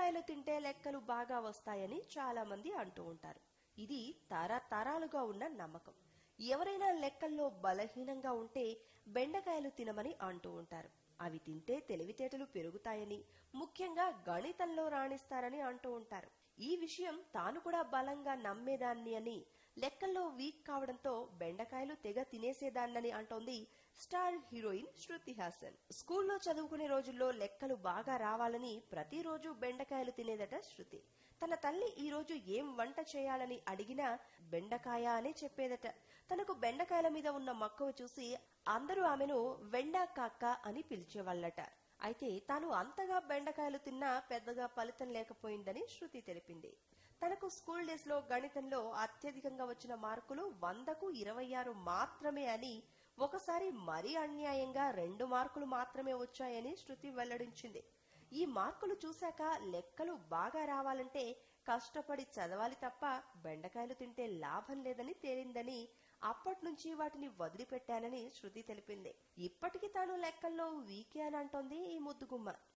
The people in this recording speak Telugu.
బెండకాయలు తింటే లెక్కలు బాగా వస్తాయని చాలా మంది అంటూ ఉంటారు ఇది తరతరాలుగా ఉన్న నమ్మకం ఎవరైనా లెక్కల్లో బలహీనంగా ఉంటే బెండకాయలు తినమని అంటూ ఉంటారు అవి తింటే తెలివితేటలు పెరుగుతాయని ముఖ్యంగా గణితంలో రాణిస్తారని అంటూ ఉంటారు ఈ విషయం తాను కూడా బలంగా నమ్మేదాన్ని అని లెక్కల్లో వీక్ కావడంతో బెండకాయలు తెగ తినేసేదాన్నని అంటోంది స్టార్ హీరోయిన్ శృతి హాసన్ స్కూల్లో చదువుకునే రోజుల్లో లెక్కలు బాగా రావాలని ప్రతిరోజు బెండకాయలు తినేదట శృతి తన తల్లి ఈ రోజు ఏం వంట చేయాలని అడిగినా బెండకాయ అనే చెప్పేదట తనకు బెండకాయల మీద ఉన్న మక్కువ చూసి అందరూ ఆమెను వెండా కాక్క అని పిలిచేవాళ్లట అయితే తాను అంతగా బెండకాయలు తిన్నా పెద్దగా ఫలితం లేకపోయిందని శృతి తెలిపింది తనకు స్కూల్ డేస్ లో గణితంలో అత్యధికంగా వచ్చిన మార్కులు వందకు ఇరవై ఆరు మాత్రమే అని ఒకసారి మరీ అన్యాయంగా రెండు మార్కులు మాత్రమే వచ్చాయని శృతి వెల్లడించింది ఈ మార్కులు చూశాక లెక్కలు బాగా రావాలంటే కష్టపడి చదవాలి తప్ప బెండకాయలు తింటే లాభం లేదని తేలిందని అప్పటి నుంచి వాటిని వదిలిపెట్టానని శృతి తెలిపింది ఇప్పటికీ తాను లెక్కల్లో వీకే అని అంటోంది ఈ ముద్దుగుమ్మ